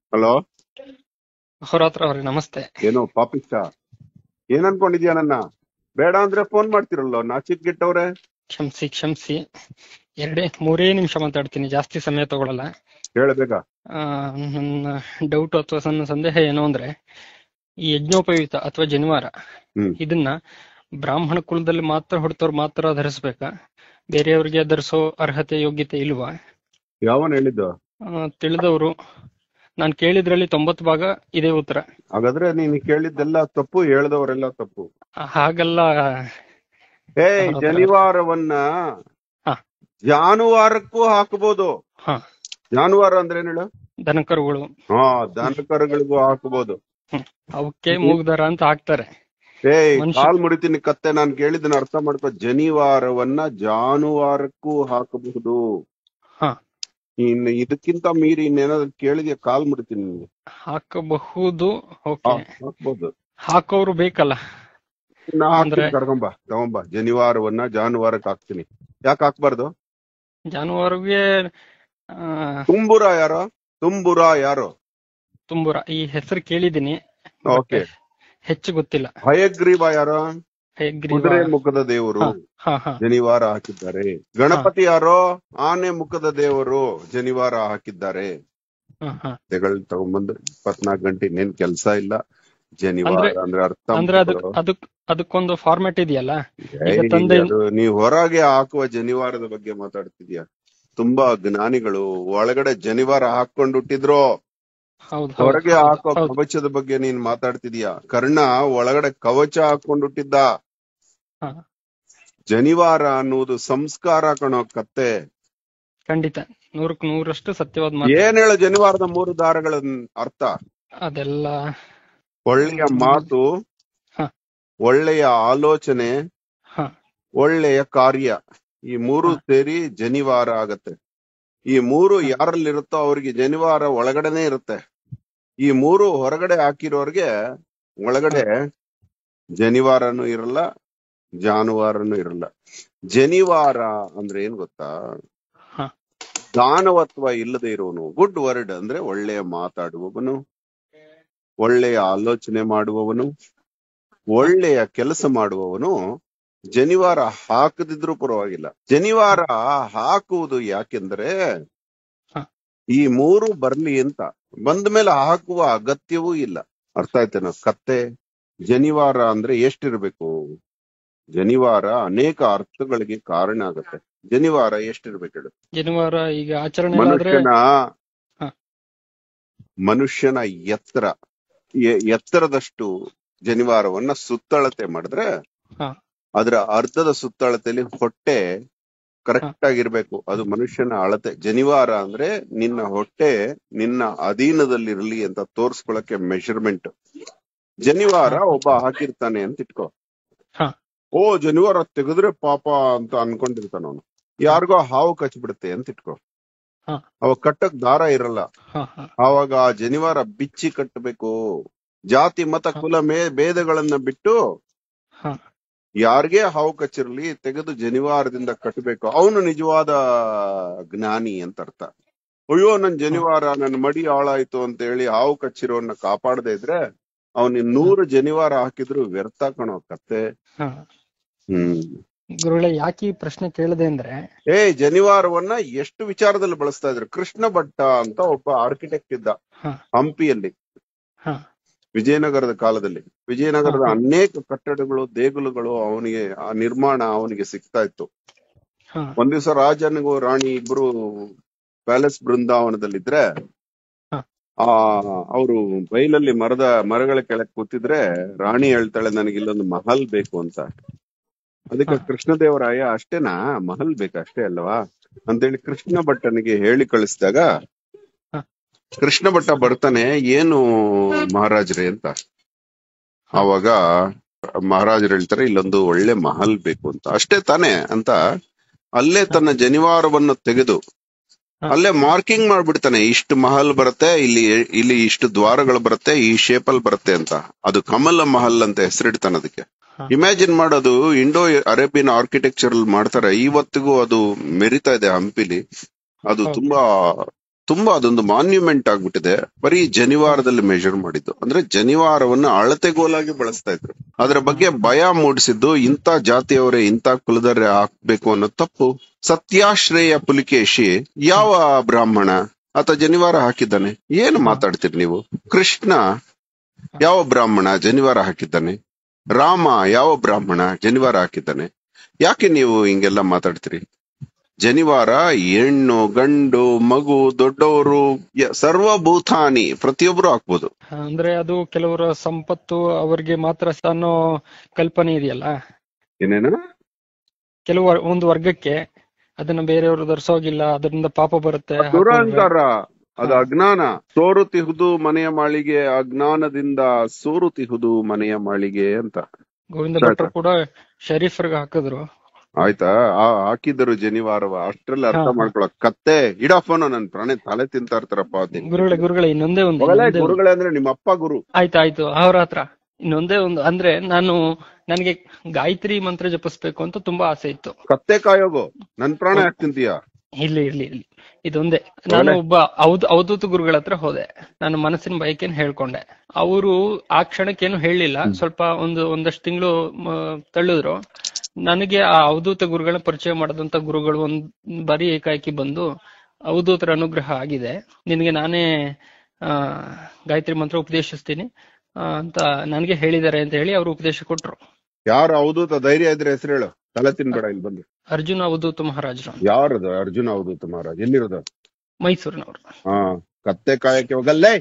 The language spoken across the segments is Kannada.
ಹಲೋ ಅಹೋರಾತ್ರ ಅವ್ರೆ ನಮಸ್ತೆ ಏನೋ ಪಾಪಿಷ್ಟ ಏನ್ ಅನ್ಕೊಂಡಿದ್ಯಾ ನನ್ನ ಬೇಡ ಅಂದ್ರೆ ಫೋನ್ ಮಾಡ್ತಿರಲ್ಲ ನಾಚಿಕ್ ಗೆಟ್ಟವ್ರೆ ಕ್ಷಮಿಸಿ ಕ್ಷಮಿಸಿ ಎರಡೇ ಮೂರೇ ನಿಮಿಷ ಮಾತಾಡ್ತೀನಿ ಜಾಸ್ತಿ ಸಮಯ ತಗೊಳಲ್ಲ ಹೇಳಬೇಕ ಆ, ನನ್ನ ಡೌಟ್ ಅಥವಾ ನನ್ನ ಸಂದೇಹ ಏನು ಅಂದ್ರೆ ಈ ಯಜ್ಞೋಪಯುಕ್ತ ಅಥವಾ ಜನಿವಾರ ಹ್ಮ್ ಇದನ್ನ ಬ್ರಾಹ್ಮಣ ಕುಲದಲ್ಲಿ ಮಾತ್ರ ಹುಡ್ತವ್ರು ಮಾತ್ರ ಧರಿಸ್ಬೇಕಾ ಬೇರೆಯವ್ರಿಗೆ ಧರಿಸೋ ಅರ್ಹತೆ ಯೋಗ್ಯತೆ ಇಲ್ವಾ ಯಾವನ್ ಹೇಳಿದ್ದು ಆ, ತಿಳಿದವರು ನಾನು ಕೇಳಿದ್ರಲ್ಲಿ ತೊಂಬತ್ತು ಭಾಗ ಇದೇ ಉತ್ತರ ಹಾಗಾದ್ರೆ ನೀನ್ ಕೇಳಿದ್ದೆಲ್ಲ ತಪ್ಪು ಹೇಳ್ದವರೆಲ್ಲ ತಪ್ಪು ಹಾಗಲ್ಲ ಏ ಹೌದಾ? ಜನಿವಾರವನ್ನ ಹಾ. ಜಾನುವಾರಕ್ಕೂ ಹಾಕಬಹುದು ಹಾ ಜಾನುವಾರು ಅಂದ್ರೆ ಏನ್ ಹೇಳು ದನಕರುಗಳು ಹಾ ದನಕರುಗಳಿಗೂ ಹಾಕಬಹುದು ಅವಕ್ಕೆ ಮೂಗ್ದಾರ ಅಂತ ಹಾಕ್ತಾರೆ ಏಯ್ ಮನುಷ್ಯ- ಕಾಲ್ ಮುರಿತೀನಿ ಕತ್ತೆ ನಾನ್ ಕೇಳಿದ್ದನ್ನ ಅರ್ಥ ಮಾಡ್ಕೋ ಜನಿವಾರವನ್ನ ಜಾನುವಾರಕ್ಕೂ ಹಾಕಬಹುದು ಹಾ ಇನ್ನು ಇದಕ್ಕಿಂತ ಮೀರಿ ಇನ್ನೇನಾದ್ರು ಕೇಳಿದ್ಯಾ ಕಾಲ್ ಮುರಿತೀನಿ ನಿನ್ಗೆ ಹಾಕಬಹುದು ಹಾ, ಓಕೆ ಹಾಕ್ಬೋದು ಹಾಕೋರು ಬೇಕಲ್ಲ ನಾ ಅಂದ್ರೆ- ಹಾಕ್ತೀನಿ ಕರ್ಕೊಂಬ ತಗೊಂಬ ಜನಿವಾರವನ್ನ ಜಾನುವಾರಕ್ಕೆ ಹಾಕ್ತೀನಿ ಯಾಕೆ ಹಾಕ್ಬಾರ್ದು ಜಾನುವಾರುಗೆ ಆ, ತುಂಬುರ ಯಾರೋ ತುಂಬುರ ಯಾರು ತುಂಬುರ ಈ ಹೆಸರು ಕೇಳಿದೀನಿ ಓಕೆ ಹೆಚ್ಚು ಗೊತ್ತಿಲ್ಲ ಹಯಗ್ರೀವ ಯಾರೋ ಹಯಗ್ರೀವ ಕುದುರೆ ಮುಖದ ದೇವರು ಹಾ ಹಾ ಹಾ ಜನಿವಾರ ಹಾಕಿದ್ದಾರೆ ಗಣಪತಿ ಯಾರೋ ಆನೆ ಮುಖದ ದೇವರು ಜನಿವಾರ ಹಾಕಿದ್ದಾರೆ ಹಾ, ಹಾ. ತೆಗಳ್ ತಗೊಂಡ್ಬಂದು ಇಪ್ಪತ್ನಾಲ್ಕು ಗಂಟೆ ಇನ್ನೇನ್ ಕೆಲ್ಸ ಇಲ್ಲ ಜನಿವಾರ ಅಂದ್ರೆ- ಅಂದ್ರೆ ಅರ್ಥ ಅಂದ್ರೆ ಅದಕ್ ಮಾಡ್ಕೊಳ್ಳೋ. ಅದಕ್ ಅದಕ್ಕೊಂದು ಫಾರ್ಮ್ಯಾಟ್ ಇದೆಯಲ್ಲ ಏಯ್, ಈಗ ತಂದೆ- ಅದು ನೀವ್ ಹೊರಗೆ ಹಾಕುವ ಜನಿವಾರದ ಬಗ್ಗೆ ಮಾತಾಡ್ತಿದ್ಯಾ ತುಂಬಾ ಜ್ಞಾನಿಗಳು ಒಳಗಡೆ ಜನಿವಾರ ಹಾಕೊಂಡು ಹುಟ್ಟಿದ್ರು ಹೌದು ಹೊರಗೆ ಹಾಕೋ ಹೌದು ಕವಚದ ಬಗ್ಗೆ ನೀನ್ ಮಾತಾಡ್ತಿದ್ಯಾ ಕರ್ಣ ಒಳಗಡೆ ಕವಚ ಹಾಕೊಂಡುಟ್ಟಿದ್ದ ಹಾ. ಜನಿವಾರ ಅನ್ನುವುದು ಸಂಸ್ಕಾರ ಕಣೋ ಕತ್ತೆ ಖಂಡಿತ ನೂರಕ್ ನೂರಷ್ಟು ಸತ್ಯವಾದ ಮಾತು ಏನ್ ಹೇಳು ಜನಿವಾರದ ಮೂರು ದಾರಗಳ ಅರ್ಥ ಅದೆಲ್ಲ ಒಳ್ಳೆಯ ಮಾತು ಹ. ಒಳ್ಳೆಯ ಆಲೋಚನೆ ಹ ಒಳ್ಳೆಯ ಕಾರ್ಯ ಈ ಮೂರು ಸೇರಿ ಜನಿವಾರ ಆಗತ್ತೆ ಈ ಮೂರು ಯಾರಲ್ಲಿರುತ್ತೋ ಅವ್ರಿಗೆ ಜನಿವಾರ ಒಳಗಡೆನೆ ಇರುತ್ತೆ ಈ ಮೂರು ಹೊರಗಡೆ ಹಾಕಿರೋರ್ಗೆ ಒಳಗಡೆ ಜನಿವಾರನು ಇರಲ್ಲ ಜಾನುವಾರನು ಇರಲ್ಲ ಜನಿವಾರ ಅಂದ್ರೆ ಏನ್ ಗೊತ್ತಾ ಹ ದಾನವತ್ವ ಇಲ್ಲದೆ ಇರುವವನು ಗುಡ್ ವರ್ಡ್ ಅಂದ್ರೆ ಒಳ್ಳೆಯ ಮಾತಾಡುವವನು ಒಳ್ಳೆಯ ಆಲೋಚನೆ ಮಾಡುವವನು ಒಳ್ಳೆಯ ಕೆಲಸ ಮಾಡುವವನು ಜನಿವಾರ ಹಾಕದಿದ್ರೂ ಪರವಾಗಿಲ್ಲ ಜನಿವಾರ ಹಾಕುವುದು ಯಾಕೆಂದ್ರೆ ಹ. ಈ ಮೂರು ಬರ್ಲಿ ಅಂತ ಬಂದ ಮೇಲೆ ಹಾಕುವ ಅಗತ್ಯವೂ ಇಲ್ಲ ಅರ್ಥ ಆಯ್ತೇನೋ ಕತ್ತೆ ಜನಿವಾರ ಅಂದ್ರೆ ಎಷ್ಟಿರ್ಬೇಕು ಜನಿವಾರ ಅನೇಕ ಅರ್ಥಗಳಿಗೆ ಕಾರಣ ಆಗತ್ತೆ ಜನಿವಾರ ಎಷ್ಟಿರ್ಬೇಕು ಹೇಳು ಜನಿವಾರ ಈಗ ಆಚರಣೆ ಆದ್ರೆ ಮನುಷ್ಯನ ಹ. ಮನುಷ್ಯನ ಎತ್ತರ ಎ- ಎತ್ತರದಷ್ಟು ಜನಿವಾರವನ್ನ ಸುತ್ತಳತೆ ಮಾಡಿದ್ರೆ ಹ ಅದರ ಅರ್ಧದ ಸುತ್ತಳತೆಯಲ್ಲಿ ಹೊಟ್ಟೆ ಕರೆಕ್ಟ್ ಆಗಿರ್ಬೇಕು ಅದು ಮನುಷ್ಯನ ಅಳತೆ ಜನಿವಾರ ಅಂದ್ರೆ ನಿನ್ನ ಹೊಟ್ಟೆ ನಿನ್ನ ಅಧೀನದಲ್ಲಿರ್ಲಿ ಅಂತ ತೋರ್ಸ್ಕೊಳಕ್ಕೆ ಮೆಷರ್ಮೆಂಟ್ ಜನಿವಾರ ಒಬ್ಬ ಹಾಕಿರ್ತಾನೆ ಅಂತ ಇಟ್ಕೋ ಹ ಓ ಜನಿವಾರ ತೆಗೆದ್ರೆ ಪಾಪ ಅಂತ ಅನ್ಕೊಂಡಿರ್ತಾನ ಅವನು ಯಾರಿಗೋ ಹಾವು ಕಚ್ಬಿಡುತ್ತೆ ಅಂತ ಇಟ್ಕೋ ಹ ಅವ ಕಟ್ಟಕ್ ದಾರ ಇರಲ್ಲ ಹ ಹ ಆವಾಗ ಆ ಜನಿವಾರ ಬಿಚ್ಚಿ ಕಟ್ಟಬೇಕು ಜಾತಿ ಮತ ಕುಲ ಮೇ ಭೇದಗಳನ್ನ ಬಿಟ್ಟು ಹ ಯಾರಿಗೇ ಹಾವು ಕಚ್ಚಿರ್ಲಿ ತೆಗೆದು ಜನಿವಾರದಿಂದ ಕಟ್ಟಬೇಕು ಅವನು ನಿಜವಾದ ಜ್ಞಾನಿ ಅಂತ ಅರ್ಥ ಅಯ್ಯೋ ನನ್ ಜನಿವಾರ ನನ್ ಮಡಿ ಹಾಳಾಯ್ತು ಅಂತ ಹೇಳಿ ಹಾವು ಕಚ್ಚಿರೋನ್ನ ಕಾಪಾಡದೆ ಇದ್ರೆ ಅವನ್ ನೂರು ಜನಿವಾರ ಹಾಕಿದ್ರು ವ್ಯರ್ಥ ಕಣೋ ಕತ್ತೆ ಹ ಹ್ಮ್ ಗುರುಳೆ ಯಾಕೆ ಈ ಪ್ರಶ್ನೆ ಕೇಳಿದೆ ಅಂದ್ರೆ ಏ ಜನಿವಾರವನ್ನ ಎಷ್ಟು ವಿಚಾರದಲ್ಲಿ ಬಳಸ್ತಾ ಇದ್ರು ಕೃಷ್ಣ ಭಟ್ಟ ಅಂತ ಒಬ್ಬ ಆರ್ಕಿಟೆಕ್ಟ್ ಇದ್ದ ಹ ಹಂಪಿಯಲ್ಲಿ ಹ ವಿಜಯನಗರದ ಕಾಲದಲ್ಲಿ ವಿಜಯನಗರದ ಹ, ಹ. ಅನೇಕ ಕಟ್ಟಡಗಳು ದೇಗುಲಗಳು ಅವನಿಗೆ ಆ ನಿರ್ಮಾಣ ಅವನಿಗೆ ಸಿಗ್ತಾ ಇತ್ತು ಹ ಒಂದ್ ದಿವಸ ರಾಜನಿಗೂ ರಾಣಿ ಇಬ್ರು ಪ್ಯಾಲೇಸ್ ಬೃಂದಾವನದಲ್ಲಿದ್ರೆ ಹ ಆ ಅವರು ಬೈಲಲ್ಲಿ ಮರದ ಮರಗಳ ಕೆಳಗೆ ಕೂತಿದ್ರೆ ರಾಣಿ ಹೇಳ್ತಾಳೆ ನನಗೆ ಇಲ್ಲೊಂದು ಮಹಲ್ ಬೇಕು ಅಂತ ಅದಕ್ಕೆ ಹ ಕೃಷ್ಣದೇವರಾಯ ಅಷ್ಟೇನಾ ಮಹಲ್ ಬೇಕಾ ಅಷ್ಟೇ ಅಲ್ವಾ ಅಂತೇಳಿ ಕೃಷ್ಣ ಭಟ್ಟನಿಗೆ ಹೇಳಿ ಕಳಿಸಿದಾಗ ಹ ಕೃಷ್ಣ ಭಟ್ಟ ಬರ್ತಾನೆ ಏನು ಮಹಾರಾಜ್ರೆ ಅಂತ ಹ ಅವಾಗ ಮಹಾರಾಜರು ಹೇಳ್ತಾರೆ ಇಲ್ಲೊಂದು ಒಳ್ಳೆ ಮಹಲ್ ಬೇಕು ಅಂತ ಅಷ್ಟೇ ತಾನೇ ಅಂತ ಅಲ್ಲೇ ಹ ತನ್ನ ಜನಿವಾರವನ್ನು ತೆಗೆದು ಹ ಅಲ್ಲೇ ಮಾರ್ಕಿಂಗ್ ಮಾಡ್ಬಿಡ್ತಾನೆ ಇಷ್ಟು ಮಹಲ್ ಬರುತ್ತೆ ಇಲ್ಲಿ ಇಲ್ಲಿ ಇಷ್ಟು ದ್ವಾರಗಳು ಬರುತ್ತೆ ಈ ಶೇಪ್ ಅಲ್ಲಿ ಬರುತ್ತೆ ಅಂತ ಅದು ಕಮಲ ಮಹಲ್ ಅಂತ ಹೆಸರಿಡ್ತಾನೆ ಅದಕ್ಕೆ ಹ ಇಮ್ಯಾಜಿನ್ ಮಾಡೋದು ಇಂಡೋ ಅರೇಬಿಯನ್ ಆರ್ಕಿಟೆಕ್ಚರ್ ಮಾಡ್ತಾರೆ ಇವತ್ತಿಗೂ ಅದು ಮೆರಿತಾ ಇದೆ ಹಂಪಿಲಿ ಅದು ಹೌದು ತುಂಬಾ ತುಂಬಾ ಅದೊಂದು ಮಾನ್ಯುಮೆಂಟ್ ಆಗ್ಬಿಟ್ಟಿದೆ ಬರೀ ಜನಿವಾರದಲ್ಲಿ ಮೆಜರ್ ಮಾಡಿದ್ದು ಅಂದ್ರೆ ಜನಿವಾರವನ್ನ ಅಳತೆಗೋಲಾಗಿ ಬಳಸ್ತಾ ಇದ್ರು ಅದರ ಬಗ್ಗೆ ಭಯ ಮೂಡಿಸಿದ್ದು ಇಂಥ ಜಾತಿಯವರೇ ಇಂಥ ಕುಲದವರೇ ಹಾಕ್ಬೇಕು ಅನ್ನೋ ತಪ್ಪು ಸತ್ಯಾಶ್ರಯ ಪುಲಿಕೇಶಿ ಯಾವ ಬ್ರಾಹ್ಮಣ ಆತ ಜನಿವಾರ ಹಾಕಿದ್ದಾನೆ ಏನು ಮಾತಾಡ್ತೀರಿ ನೀವು ಕೃಷ್ಣ ಯಾವ ಬ್ರಾಹ್ಮಣ ಜನಿವಾರ ಹಾಕಿದ್ದಾನೆ ರಾಮ ಯಾವ ಬ್ರಾಹ್ಮಣ ಜನಿವಾರ ಹಾಕಿದ್ದಾನೆ ಯಾಕೆ ನೀವು ಹಿಂಗೆಲ್ಲ ಮಾತಾಡ್ತೀರಿ ಜನಿವಾರ ಹೆಣ್ಣು ಗಂಡು ಮಗು ದೊಡ್ಡವರು ಯ- ಸರ್ವಭೂತಾನಿ ಪ್ರತಿಯೊಬ್ರು ಹಾಕ್ಬೋದು ಅಂದ್ರೆ ಅದು ಕೆಲವರ ಸಂಪತ್ತು ಅವರಿಗೆ ಮಾತ್ರ ಅನ್ನೋ ಕಲ್ಪನೆ ಇದೆಯಲ್ಲ ಏನೇನ ಕೆಲವು ವರ್- ಒಂದು ವರ್ಗಕ್ಕೆ ಅದನ್ನ ಬೇರೆಯವರು ಧರಿಸೋಗಿಲ್ಲ ಅದರಿಂದ ಪಾಪ ಬರುತ್ತೆ ಹಾಕೊಂಡ್ರೆ. ದುರಹಂಕಾರ ಅದು ಅಜ್ಞಾನ ಸೋರುತಿಹುದು ಮನೆಯ ಮಾಳಿಗೆ ಅಜ್ಞಾನದಿಂದ ಸೋರುತಿಹುದು ಮನೆಯ ಮಾಳಿಗೆ ಅಂತ ಗೋವಿಂದ ಭಟ್ರು ಕೂಡ ಶರೀಫ್ರಿಗೆ ಹಾಕಿದ್ರು ಆಯ್ತಾ ಆ ಹಾಕಿದರು ಜನಿವಾರವ ಅಷ್ಟ್ರಲ್ಲಿ ಅರ್ಥ ಹಾ, ಹಾ. ಮಾಡ್ಕೊಳಕ್ ಕತ್ತೆ ಇಡಫೋನು ನನ್ ಪ್ರಾಣಿ ತಲೆ ತಿಂತಾ ಇರ್ತಾರಪ್ಪ ಅದ್ ಗುರುಗಳೇ ಗುರುಗಳೇ ಇನ್ನೊಂದೇ ಒಂದು ಮೊದಲೇ ಇನ್ನೊಂದೇ ಒಂದು. ಗುರುಗಳೇ ಅಂದ್ರೆ ನಿಮ್ಮ ಅಪ್ಪ ಗುರು ಆಯ್ತು ಆಯ್ತು ಅವ್ರ ಹತ್ರ ಇನ್ನೊಂದೇ ಒಂದು ಅಂದ್ರೆ ನಾನು ನನಗೆ ಗಾಯತ್ರಿ ಮಂತ್ರ ಜಪಿಸ್ಬೇಕು ಅಂತ ತುಂಬಾ ಆಸೆ ಇತ್ತು ಕತ್ತೆ ಕಾಯೋಗು ನನ್ ಪ್ರಾಣ ಯಾಕೆ ತಿಂತೀಯ ಇರ್ಲಿ ಇರ್ಲಿ ಇರ್ಲಿ ಇದೊಂದೇ ನಾನು ಒಬ್ಬ ಅವಧ್ ಅವಧೂತ ಗುರುಗಳ ಹತ್ರ ಹೋದೆ ನಾನು ಮನಸ್ಸಿನ ಬಯಕೆನ್ ಹೇಳ್ಕೊಂಡೆ ಅವರು ಆ ಕ್ಷಣಕ್ಕೇನು ಹೇಳಲಿಲ್ಲ ಸ್ವಲ್ಪ ಒಂದು ಒಂದಷ್ಟು ತಿಂಗಳು ತಳ್ಳಿದ್ರು ನನಗೆ ಆ ಅವಧೂತ ಗುರುಗಳ ಪರಿಚಯ ಮಾಡದಂತ ಗುರುಗಳು ಒಂದ್ ಬಾರಿ ಏಕಾಏಕಿ ಬಂದು ಅವಧೂತರ ಅನುಗ್ರಹ ಆಗಿದೆ ನಿನಗೆ ನಾನೇ ಆ ಗಾಯತ್ರಿ ಮಂತ್ರ ಉಪದೇಶಿಸ್ತೀನಿ ಆ, ಅಂತ ನನಗೆ ಹೇಳಿದ್ದಾರೆ ಅಂತ ಹೇಳಿ ಅವರು ಉಪದೇಶ ಕೊಟ್ರು ಯಾರು ಅವಧೂತ ಧೈರ್ಯ ಇದ್ರೆ ಹೆಸರು ಹೇಳು ತಲೆ ತಿನ್ಬೇಡ ಇಲ್ಲಿ ಬಂದು ಅರ್ಜುನ ಅವಧೂತ ಮಹಾರಾಜರು ಅಂತ. ಯಾರದು ಅರ್ಜುನ ಅವಧೂತ ಮಹಾರಾಜ್ ಎಲ್ಲಿರೋದು ಮೈಸೂರಿನವರು ಹಾ ಕತ್ತೆ ಕಾಯಕ್ಕೆ ಹೋಗಲ್ಲೇ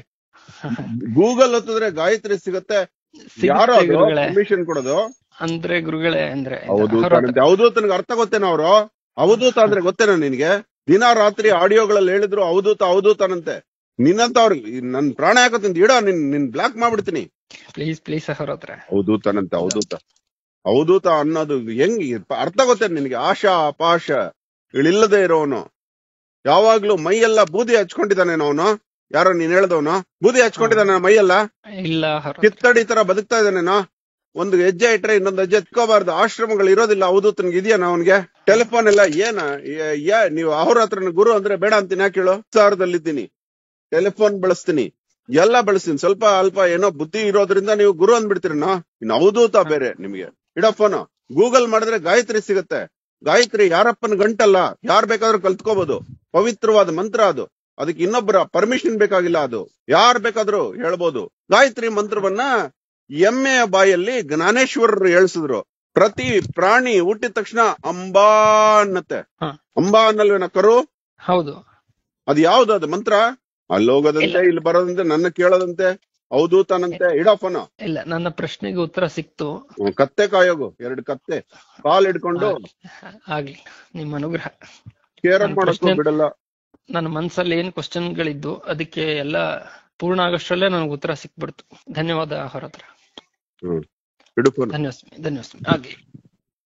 ಗೂಗಲ್ ಹೊತ್ತಿದ್ರೆ ಗಾಯತ್ರಿ ಸಿಗತ್ತೆ ಯಾರು ಸಿಗುತ್ತೆ ಗುರುಗಳೇ ಪರ್ಮಿಷನ್ ಕೊಡೋದು ಅಂದ್ರೆ ಗುರುಗಳೇ ಅಂದ್ರೆ ಅವಧೂತ ಅವ್ರ ಹತ್ರ- ಅಂತೆ ಅವಧೂತನಿಗೆ ಅರ್ಥ ಗೊತ್ತೇನ ಅವರು ಅವಧೂತ ಅಂದ್ರೆ ಗೊತ್ತೇನ ನಿನ್ಗೆ ದಿನ ರಾತ್ರಿ ಆಡಿಯೋಗಳಲ್ಲಿ ಹೇಳಿದ್ರು ಅವಧೂತ ಅವಧೂತನಂತೆ ನಿನ್ನಂತ ಅವ್ರಿಗೆ ನನ್ ಪ್ರಾಣ ಯಾಕತ್ತಂತ ಇಡ ನಿನ್ ನಿನ್ ಬ್ಲಾಕ್ ಮಾಡ್ಬಿಡ್ತೀನಿ ಪ್ಲೀಸ್ ಪ್ಲೀಸ್ ಅವ್ರ ಹತ್ರ ಅವಧೂತನಂತೆ ಅವಧೂತ ಅವಧೂತ ಅನ್ನೋದು ಹೆಂಗ್ ಅರ್ಥ ಗೊತ್ತೇನ ನಿನ್ಗೆ ಆಶಾ ಪಾಶ ಇಳಿಲ್ಲದೆ ಇರೋನು ಯಾವಾಗ್ಲೂ ಮೈಯೆಲ್ಲ ಬೂದಿ ಹಚ್ಕೊಂಡಿದ್ದಾನೆ ಅವನು ಯಾರೋ ನೀನ್ ಹೇಳ್ದವನು ಬೂದಿ ಹಚ್ಕೊಂಡಿದ್ದಾನೆ ಮೈಯೆಲ್ಲ ಇಲ್ಲ ಅವ್ರ ಹತ್ರ. ಕಿತ್ತಡಿ ತರ ಬದುಕ್ತಾ ಇದ್ದಾನೇನೋ ಒಂದು ಹೆಜ್ಜೆ ಇಟ್ರೆ ಇನ್ನೊಂದು ಹೆಜ್ಜೆ ಎತ್ಕೋಬಾರ್ದು ಆಶ್ರಮಗಳು ಇರೋದಿಲ್ಲ ಅವಧೂತನಿಗೆ ಇದೆಯಾ ಅವನ್ಗೆ ಟೆಲಿಫೋನ್ ಎಲ್ಲ ಏನ ಏ- ಯಾ ನೀವು ಅವ್ರ ಹತ್ರ ಗುರು ಅಂದ್ರೆ ಬೇಡ ಅಂತೀನಿ ಯಾಕೆ ಹೇಳು ಸಾರದಲ್ಲಿದ್ದೀನಿ ಟೆಲಿಫೋನ್ ಬಳಸ್ತೀನಿ ಎಲ್ಲ ಬಳಸ್ತೀನಿ ಸ್ವಲ್ಪ ಅಲ್ಪ ಏನೋ ಬುದ್ಧಿ ಇರೋದ್ರಿಂದ ನೀವು ಗುರು ಅಂದ್ಬಿಡ್ತೀರನೋ ಇನ್ನು ಅವಧೂತ ಬೇರೆ ನಿಮ್ಗೆ ಇಡಫೋನ್ ಗೂಗಲ್ ಮಾಡಿದ್ರೆ ಗಾಯತ್ರಿ ಸಿಗುತ್ತೆ ಗಾಯತ್ರಿ ಯಾರಪ್ಪನ ಗಂಟಲ್ಲ ಯಾರ್ ಬೇಕಾದ್ರೂ ಕಲ್ತ್ಕೋಬಹುದು ಪವಿತ್ರವಾದ ಮಂತ್ರ ಅದು ಅದಕ್ಕೆ ಇನ್ನೊಬ್ಬರ ಪರ್ಮಿಷನ್ ಬೇಕಾಗಿಲ್ಲ ಅದು ಯಾರ್ ಬೇಕಾದ್ರೂ ಹೇಳ್ಬೋದು ಗಾಯತ್ರಿ ಮಂತ್ರವನ್ನ ಎಮ್ಮೆಯ ಬಾಯಲ್ಲಿ ಜ್ಞಾನೇಶ್ವರರು ಹೇಳ್ಸಿದ್ರು ಪ್ರತಿ ಪ್ರಾಣಿ ಹುಟ್ಟಿದ ತಕ್ಷಣ ಅಂಬಾ ಅನ್ನತ್ತೆ ಹ. ಅಂಬಾ ಅನ್ನಲ್ವೇನ ಕರು ಹೌದು ಅದ್ ಯಾವ್ದು ಅದು ಮಂತ್ರ ಅಲ್ಲಿ ಹೋಗೋದಂತೆ ಇಲ್ಲಿ ಬರೋದಂತೆ ನನ್ನ ಕೇಳೋದಂತೆ ಅವಧೂತನಂತೆ ಇಡಫೋನ ಇಲ್ಲ ನನ್ನ ಪ್ರಶ್ನೆಗೆ ಉತ್ತರ ಸಿಕ್ತು ಕತ್ತೆ ಕಾಯೋಗು ಎರಡು ಕತ್ತೆ ಕಾಲ್ ಹಿಡ್ಕೊಂಡು ಆಗ್ಲಿ ನಿಮ್ಮ ಅನುಗ್ರಹ ಕೇರ್ ನನ್ ಮಾಡಕ್ಕೂ ಪ್ರಶ್ನೆ- ಬಿಡಲ್ಲ ನನ್ನ ಮನ್ಸಲ್ಲಿ ಏನ್ ಕ್ವಶನ್ ಗಳಿದ್ದು ಅದಕ್ಕೆ ಎಲ್ಲ ಪೂರ್ಣ ಆಗೋಷ್ಟ್ರಲ್ಲೇ ನನಗೆ ಉತ್ತರ ಸಿಕ್ಬಿಡ್ತು ಧನ್ಯವಾದ ಅವ್ರ ಹತ್ರ ಹ್ಮ್ ಹಿಡ್ಕೊಂಡು ಧನ್ಯವಾದ ಧನ್ಯವಾದ ಆಗ್ಲಿ